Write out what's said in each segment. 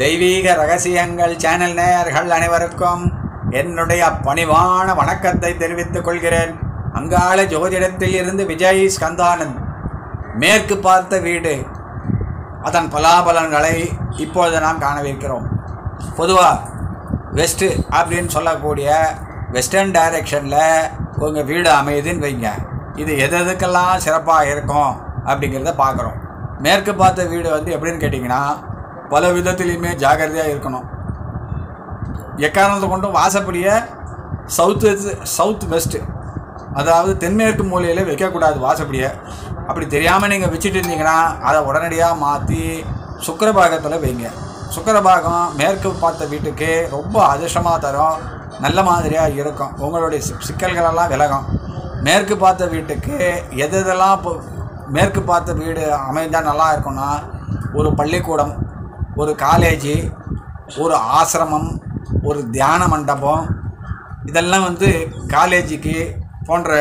தெய்வீக ரகசியங்கள் சேனல் நேயர்கள் அனைவருக்கும் என்னுடைய பணிவான வணக்கத்தை தெரிவித்துக் கொள்கிறேன் அங்காள ஜோதிடத்தில் இருந்து விஜய் ஸ்கந்தானந்த் மேற்கு பார்த்த வீடு அதன் பலாபலன்களை இப்பொழுது நாம் காணவிருக்கிறோம் பொதுவாக வெஸ்ட்டு அப்படின்னு சொல்லக்கூடிய வெஸ்டர்ன் டைரெக்ஷனில் உங்கள் வீடு அமையுதுன்னு வைங்க இது எது எதுக்கெல்லாம் சிறப்பாக இருக்கும் அப்படிங்கிறத பார்க்குறோம் மேற்கு பார்த்த வீடு வந்து எப்படின்னு கேட்டிங்கன்னா பல விதத்துலேயுமே ஜாகிரதையாக இருக்கணும் எக்காரணத்தை கொண்டும் வாசப்படியை சவுத்து சவுத் வெஸ்ட்டு அதாவது தென்மேற்கு மூலையில் வைக்கக்கூடாது வாசப்படியை அப்படி தெரியாமல் நீங்கள் வச்சுட்டு இருந்தீங்கன்னா அதை உடனடியாக மாற்றி சுக்கரபாகத்தில் வைங்க சுக்கரபாகம் மேற்கு பார்த்த வீட்டுக்கு ரொம்ப அதிர்ஷ்டமாக தரும் நல்ல மாதிரியாக இருக்கும் உங்களுடைய சிக்- சிக்கல்களெல்லாம் விலகும் மேற்கு பார்த்த வீட்டுக்கு எது எதெல்லாம் இப்போ மேற்கு பார்த்த வீடு அமைந்தால் நல்லா இருக்கும்னா ஒரு பள்ளிக்கூடம் ஒரு காலேஜு ஒரு ஆசிரமம் ஒரு தியான மண்டபம் இதெல்லாம் வந்து காலேஜுக்கு போன்ற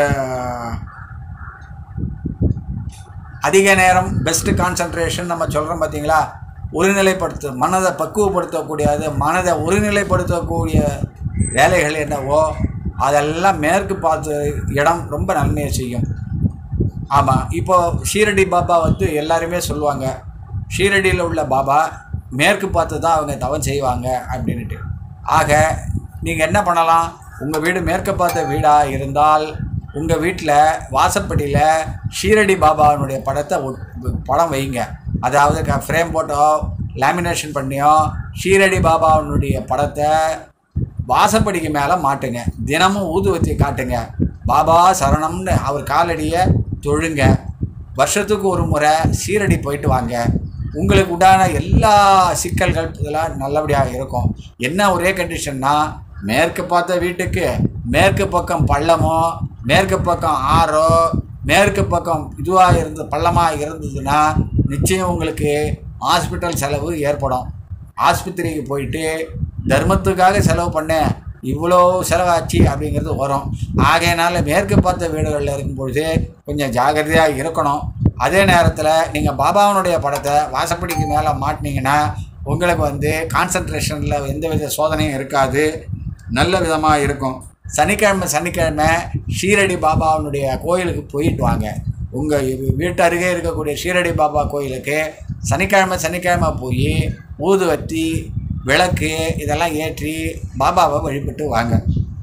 அதிக நேரம் பெஸ்ட்டு கான்சன்ட்ரேஷன் நம்ம சொல்கிறோம் பார்த்தீங்களா ஒருநிலைப்படுத்து மனதை பக்குவப்படுத்தக்கூடியது மனதை ஒருநிலைப்படுத்தக்கூடிய வேலைகள் என்னவோ அதெல்லாம் மேற்கு பார்த்த இடம் ரொம்ப நன்மையை செய்யும் ஆமாம் இப்போ ஷீரடி பாபா வந்து எல்லாருமே சொல்லுவாங்க ஷீரடியில் உள்ள பாபா மேற்கு பார்த்து தான் அவங்க தவம் செய்வாங்க அப்படின்ட்டு ஆக நீங்கள் என்ன பண்ணலாம் உங்கள் வீடு மேற்கு பார்த்த வீடாக இருந்தால் உங்கள் வீட்டில் வாசப்படியில் ஷீரடி பாபாவினுடைய படத்தை ஒட்- படம் வைங்க அதாவது க ஃப்ரேம் போட்டோ லேமினேஷன் பண்ணியோ ஷீரடி பாபாவினுடைய படத்தை வாசப்படிக்கு மேலே மாட்டுங்க தினமும் ஊதுவத்தி காட்டுங்க பாபா சரணம்னு அவர் காலடியை தொழுங்க வருஷத்துக்கு ஒரு முறை சீரடி போயிட்டு வாங்க உங்களுக்கு உண்டான எல்லா சிக்கல்கள் இதெல்லாம் நல்லபடியாக இருக்கும் என்ன ஒரே கண்டிஷன்னா மேற்கு பார்த்த வீட்டுக்கு மேற்கு பக்கம் பள்ளமோ மேற்கு பக்கம் ஆறோ மேற்கு பக்கம் இதுவாக இருந்து பள்ளமாக இருந்ததுன்னா நிச்சயம் உங்களுக்கு ஹாஸ்பிட்டல் செலவு ஏற்படும் ஆஸ்பத்திரிக்கு போயிட்டு தர்மத்துக்காக செலவு பண்ணேன் இவ்வளோ செலவாச்சு அப்படிங்கிறது வரும் ஆகையினால மேற்கு பார்த்த வீடுகளில் இருக்கும்பொழுது கொஞ்சம் ஜாகிரதையாக இருக்கணும் அதே நேரத்தில் நீங்கள் பாபாவனுடைய படத்தை வாசப்படிக்கு மேலே மாட்டினீங்கன்னா உங்களுக்கு வந்து கான்சன்ட்ரேஷனில் எந்தவித சோதனையும் இருக்காது நல்ல விதமாக இருக்கும் சனிக்கிழமை சனிக்கிழமை ஷீரடி பாபாவினுடைய கோயிலுக்கு போயிட்டு வாங்க உங்கள் வீட்டு அருகே இருக்கக்கூடிய ஷீரடி பாபா கோயிலுக்கு சனிக்கிழமை சனிக்கிழமை போய் ஊதுவத்தி விளக்கு இதெல்லாம் ஏற்றி பாபாவை வழிபட்டு வாங்க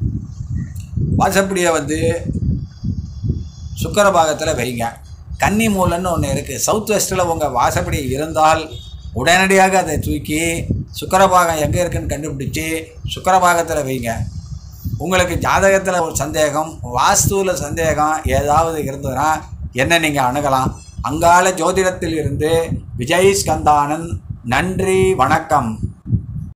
வாசப்படியை வந்து சுக்கரபாகத்தில் வைங்க கன்னி மூலன்னு ஒன்று இருக்குது சவுத் வெஸ்ட்டில் உங்கள் வாசப்படி இருந்தால் உடனடியாக அதை தூக்கி சுக்கரபாகம் எங்கே இருக்குன்னு கண்டுபிடிச்சி சுக்கரபாகத்தில் வைங்க உங்களுக்கு ஜாதகத்தில் ஒரு சந்தேகம் வாஸ்துவில் சந்தேகம் ஏதாவது இருந்ததுன்னா என்ன நீங்கள் அணுகலாம் அங்காள ஜோதிடத்தில் இருந்து விஜய் ஸ்கந்தானந்த் நன்றி வணக்கம்